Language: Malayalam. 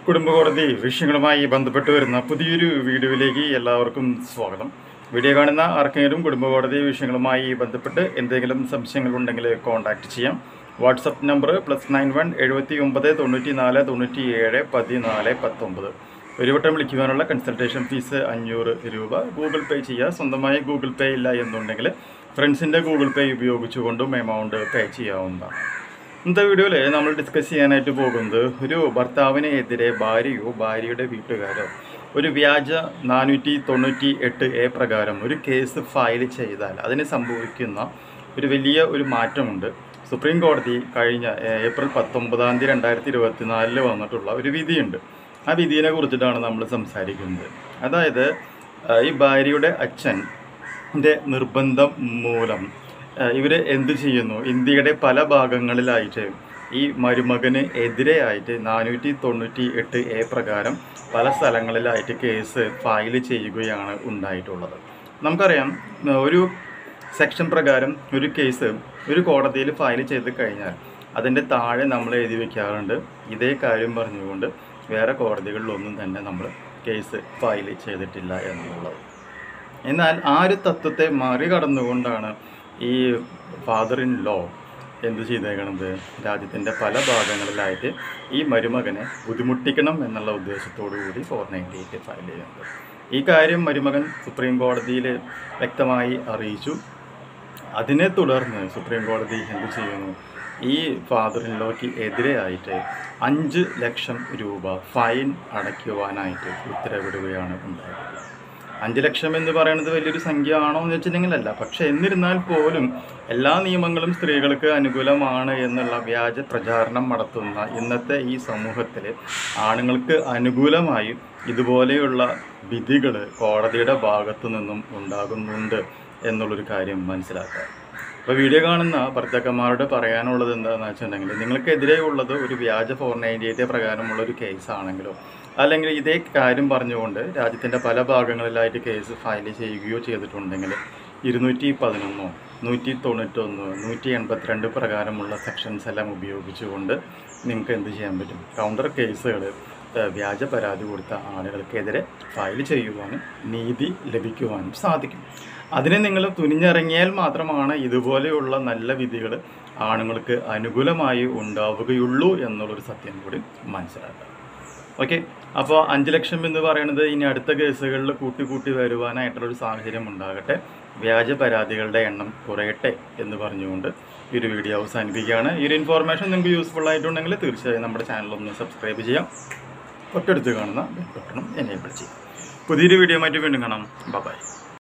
കുടുംബ കോടതി വിഷയങ്ങളുമായി ബന്ധപ്പെട്ട് വരുന്ന പുതിയൊരു വീഡിയോയിലേക്ക് എല്ലാവർക്കും സ്വാഗതം വീഡിയോ കാണുന്ന ആർക്കെങ്കിലും കുടുംബ കോടതി വിഷയങ്ങളുമായി ബന്ധപ്പെട്ട് എന്തെങ്കിലും സംശയങ്ങളുണ്ടെങ്കിൽ കോൺടാക്റ്റ് ചെയ്യാം WhatsApp number plus nine one എഴുപത്തി ഒമ്പത് തൊണ്ണൂറ്റി നാല് തൊണ്ണൂറ്റി ഏഴ് പതിനാല് പത്തൊമ്പത് ഒരു വട്ടം വിളിക്കുവാനുള്ള കൺസൾട്ടേഷൻ ഫീസ് അഞ്ഞൂറ് രൂപ ഗൂഗിൾ പേ ചെയ്യുക സ്വന്തമായി ഗൂഗിൾ പേ ഇല്ല എന്നുണ്ടെങ്കിൽ ഫ്രണ്ട്സിൻ്റെ ഗൂഗിൾ പേ ഉപയോഗിച്ചുകൊണ്ടും എമൗണ്ട് പേ ചെയ്യാവുന്നതാണ് ഇന്നത്തെ വീഡിയോയിൽ നമ്മൾ ഡിസ്കസ് ചെയ്യാനായിട്ട് പോകുന്നത് ഒരു ഭർത്താവിനെതിരെ ഭാര്യയോ ഭാര്യയുടെ വീട്ടുകാരോ ഒരു വ്യാജ നാനൂറ്റി തൊണ്ണൂറ്റി എട്ട് എ പ്രകാരം ഒരു കേസ് ഫയൽ ചെയ്താൽ അതിന് സംഭവിക്കുന്ന ഒരു വലിയ ഒരു മാറ്റമുണ്ട് സുപ്രീം കോടതി കഴിഞ്ഞ ഏഹ്, ഏപ്രിൽ പത്തൊമ്പതാം തീയതി രണ്ടായിരത്തി ഇരുപത്തിനാലിൽ വന്നിട്ടുള്ള ഒരു വിധിയുണ്ട് ആ വിധിയെ കുറിച്ചിട്ടാണ് നമ്മൾ സംസാരിക്കുന്നത് അതായത് ഏഹ്, ഈ ഭാര്യയുടെ അച്ഛൻ ന്റെ നിർബന്ധം മൂലം ഇവർ എന്ത് ചെയ്യുന്നു ഇന്ത്യയുടെ പല ഭാഗങ്ങളിലായിട്ട് ഈ മരുമകന് എതിരെയായിട്ട് നാനൂറ്റി തൊണ്ണൂറ്റി എട്ട് എ പ്രകാരം പല സ്ഥലങ്ങളിലായിട്ട് കേസ് ഫയൽ ചെയ്യുകയാണ് ഉണ്ടായിട്ടുള്ളത് നമുക്കറിയാം ഏഹ് ഒരു സെക്ഷൻ പ്രകാരം ഒരു കേസ് ഒരു കോടതിയിൽ ഫയൽ ചെയ്ത് കഴിഞ്ഞാൽ അതിൻ്റെ താഴെ നമ്മൾ എഴുതി വെക്കാറുണ്ട് ഇതേ കാര്യം പറഞ്ഞുകൊണ്ട് വേറെ കോടതികളിലൊന്നും തന്നെ നമ്മൾ കേസ് ഫയൽ ചെയ്തിട്ടില്ല എന്നുള്ളത് എന്നാൽ ആ ഒരു തത്വത്തെ മറികടന്നുകൊണ്ടാണ് ഈ ഫാദർ ഇൻ ലോ എന്ത് ചെയ്തേക്കണത് രാജ്യത്തിൻ്റെ പല ഭാഗങ്ങളിലായിട്ട് ഈ മരുമകനെ ബുദ്ധിമുട്ടിക്കണം എന്നുള്ള ഉദ്ദേശത്തോടു കൂടി ഫോർ നയൻറ്റി എയ്റ്റ് ഫയൽ ചെയ്യുന്നത് ഈ കാര്യം മരുമകൻ സുപ്രീം കോടതിയിൽ വ്യക്തമായി അറിയിച്ചു അതിനെ തുടർന്ന് സുപ്രീം കോടതി എന്ത് ചെയ്യുന്നു ഈ ഫാദർ ഇൻ ലോയ്ക്ക് എതിരെയായിട്ട് അഞ്ച് ലക്ഷം രൂപ ഫൈൻ അടയ്ക്കുവാനായിട്ട് ഉത്തരവിടുകയാണ് ഉണ്ടായിട്ടുള്ളത് അഞ്ച് ലക്ഷം എന്ന് പറയുന്നത് വലിയൊരു സംഖ്യ ആണോ എന്ന് വെച്ചിട്ടുണ്ടെങ്കിൽ അല്ല പക്ഷെ എന്നിരുന്നാൽ പോലും എല്ലാ നിയമങ്ങളും സ്ത്രീകൾക്ക് അനുകൂലമാണ് എന്നുള്ള വ്യാജ പ്രചാരണം നടത്തുന്ന ഇന്നത്തെ ഈ സമൂഹത്തിൽ ആണുങ്ങൾക്ക് അനുകൂലമായി ഇതുപോലെയുള്ള വിധികൾ കോടതിയുടെ ഭാഗത്തു നിന്നും ഉണ്ടാകുന്നുണ്ട് എന്നുള്ളൊരു കാര്യം മനസ്സിലാക്കുക അപ്പോൾ വീഡിയോ കാണുന്ന ഭർത്താക്കന്മാരോട് പറയാനുള്ളത് എന്താണെന്ന് വെച്ചിട്ടുണ്ടെങ്കിൽ നിങ്ങൾക്കെതിരെ ഉള്ളത് ഒരു വ്യാജ ഫോർ നയൻറ്റി എയ്റ്റ് പ്രകാരമുള്ള ഒരു കേസാണെങ്കിലോ അല്ലെങ്കിൽ ഇതേ കാര്യം പറഞ്ഞുകൊണ്ട് രാജ്യത്തിൻ്റെ പല ഭാഗങ്ങളിലായിട്ട് കേസ് ഫയൽ ചെയ്യുകയോ ചെയ്തിട്ടുണ്ടെങ്കിൽ ഇരുന്നൂറ്റി പതിനൊന്നോ നൂറ്റി തൊണ്ണൂറ്റൊന്ന് നൂറ്റി എൺപത്തിരണ്ട് പ്രകാരമുള്ള സെക്ഷൻസ് എല്ലാം ഉപയോഗിച്ചുകൊണ്ട് നിങ്ങൾക്ക് എന്ത് ചെയ്യാൻ പറ്റും കൗണ്ടർ കേസുകൾ വ്യാജ പരാതി കൊടുത്ത ആളുകൾക്കെതിരെ ഫയൽ ചെയ്യുവാനും നീതി ലഭിക്കുവാനും സാധിക്കും അതിന് നിങ്ങൾ തുനിഞ്ഞിറങ്ങിയാൽ മാത്രമാണ് ഇതുപോലെയുള്ള നല്ല വിധികൾ ആണുങ്ങൾക്ക് അനുകൂലമായി ഉണ്ടാവുകയുള്ളൂ എന്നുള്ളൊരു സത്യം കൂടി മനസ്സിലാക്കുക ഓക്കെ അപ്പോൾ അഞ്ച് ലക്ഷം എന്ന് പറയുന്നത് ഇനി അടുത്ത കേസുകളിൽ കൂട്ടി കൂട്ടി വരുവാനായിട്ടുള്ളൊരു സാഹചര്യം ഉണ്ടാകട്ടെ വ്യാജ പരാതികളുടെ എണ്ണം കുറയട്ടെ എന്ന് പറഞ്ഞുകൊണ്ട് ഈ ഒരു വീഡിയോ അവസാനിപ്പിക്കുകയാണ് ഈ ഒരു ഇൻഫോർമേഷൻ നിങ്ങൾക്ക് യൂസ്ഫുൾ ആയിട്ടുണ്ടെങ്കിൽ തീർച്ചയായും നമ്മുടെ ചാനൽ ഒന്ന് സബ്സ്ക്രൈബ് ചെയ്യാം തൊട്ടടുത്ത് കാണുന്ന ബെൽ ബട്ടണും എനേബിൾ ചെയ്യാം പുതിയൊരു വീഡിയോ ആയിട്ട് വീണ്ടും കാണാം ബൈ